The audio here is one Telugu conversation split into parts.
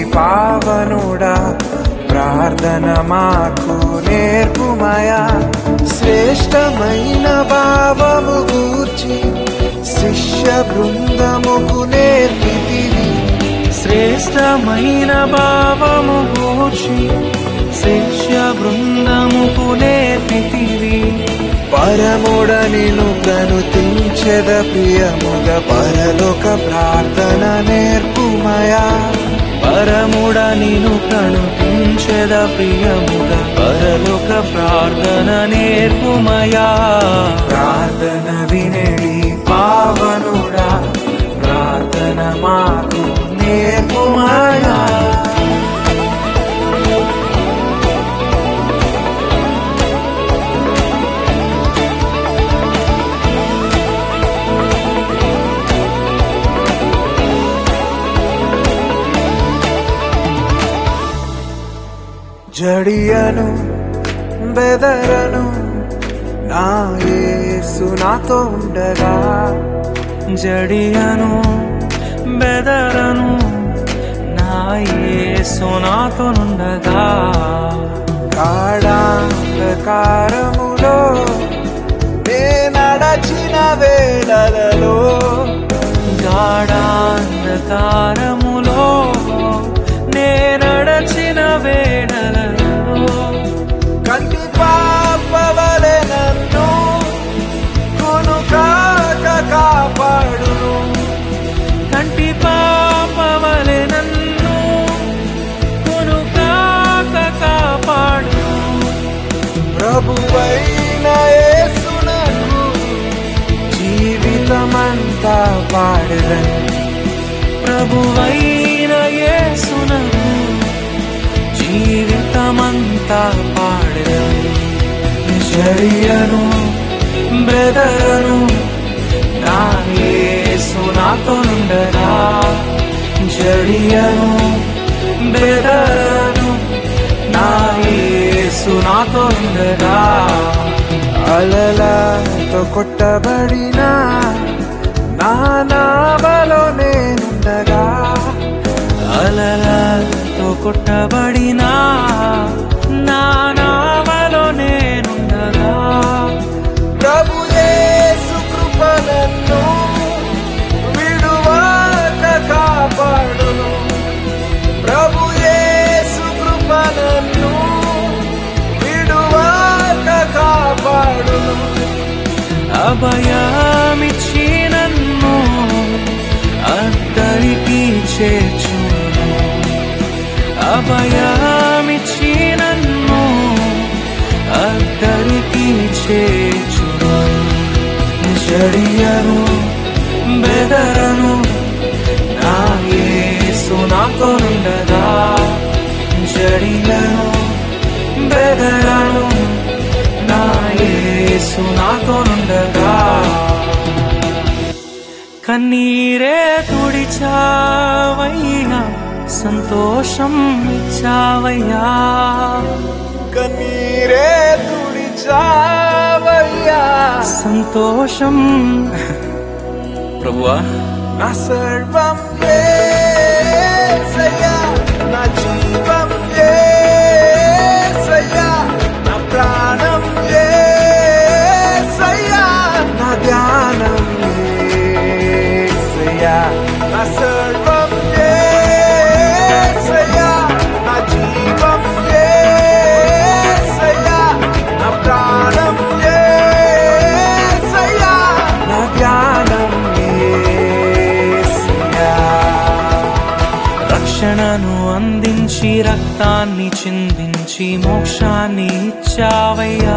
పావనుడా ప్రార్థన మాకు నేర్పుమయా శ్రేష్టమైన భావము గూర్చి శిష్య బృందముకు నేర్పితివి శ్రేష్టమైన భావము గూర్చి శిష్య బృందముకు నేర్పితివి పరముడనిను గనుతించెద ప్రియముగ పరలోక ప్రార్థన నేర్పుమయా పరముడ నిను ప్రణుతించెద ప్రియముగా పరలోక ప్రార్థన నేర్పుమయా ప్రార్థన వినడి పావనుడా ప్రార్థన మాకు నేర్పుమయా జడియను బెదరను నా యేసు నాతో ఉండగా జడియను బెదరను నా యేసు నాతో నుండగా కాడాంధకారములో నే నడచిన వేళలలో గాఢాంధకారములో నే నడచిన వేళలలో కంటి పాపవలె నన్ను కొనుకాక కాపాడును కంటి పాపవలె నన్ను కొనుకాక కాపాడు ప్రభువైన యేసునకు జీవితమంతా పాడదని ప్రభువైన యేసునకు జీవితమంతా పాడెదను శరియను బ్రదరను నా యేసు నాతో నుండగా జడియను బ్రదరను నా యేసు నాతో నుండగా అలలతో కొట్టబడిన నా నావలో నేనుండగా అలలతో కొట్టబడిన నా నావలో నేనుండగా ప్రభు యేసు కృప నన్ను విడువాక కాపాడును ప్రభు యేసు కృప నన్ను విడువాక కాపాడును అభయమిచ్చి నన్ను అద్దరికి చేర్చును అభయమిచ్చి నన్ను అద్దరికి చేర్చును జడియను బెదరను నా యేసు నాతో నుండగా జడియను బెదరను నా యేసు నాతో నుండగా కన్నీరే తుడిచావయ్యా సంతోషం ఇచ్చావయ్యా కన్నీరే తుడిచావయ్యా సంతోషం ప్రభువా నా సర్వం యేసయ్యా నా జీవం యేసయ్యా నా ప్రాణం యేసయ్యా నా ధ్యానం యేసయ్యా నా సర్వం యేసయ్యా నా జీవం యేసయ్యా నా ప్రాణం యేసయ్యా నా ధ్యానం యేసయ్యా రక్షణను అందించి రక్తాన్ని చిందించి మోక్షాన్ని ఇచ్చావయ్యా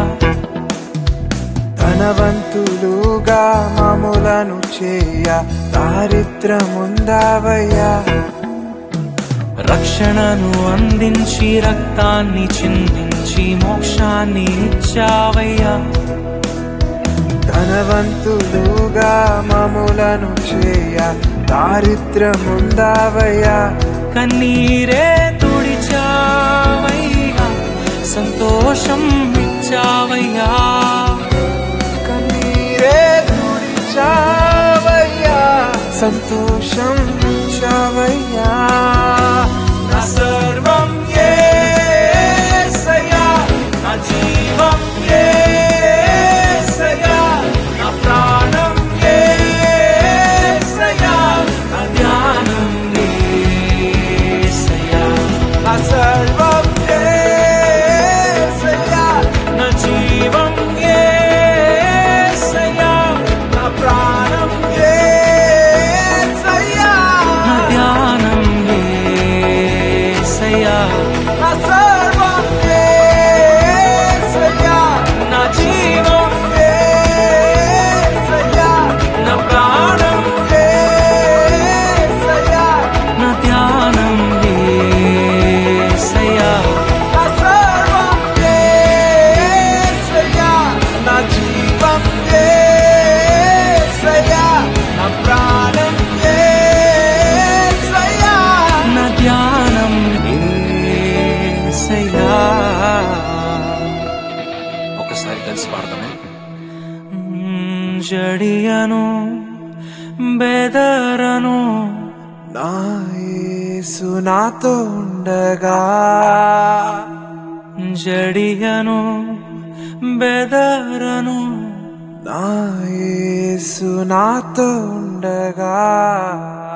ధనవంతులుగా మములను చేయ దారిద్రముందావయ్యా రక్షణను అందించి రక్తాన్ని చిందించి మోక్షాన్ని ఇచ్చావయ్యా ధనవంతులుగా మములను చేయ దారిద్రముందావయ్యా కన్నీరే తుడిచావయ్యా సంతోషం ఇచ్చావయ్యా కన్నీరే తుడిచావయ్యా సంతోషం ఇచ్చావయ్యా నా జడియను బెదరను నా యేసు నాతో ఉండగా జడియను బెదరను నా యేసు నాతో ఉండగా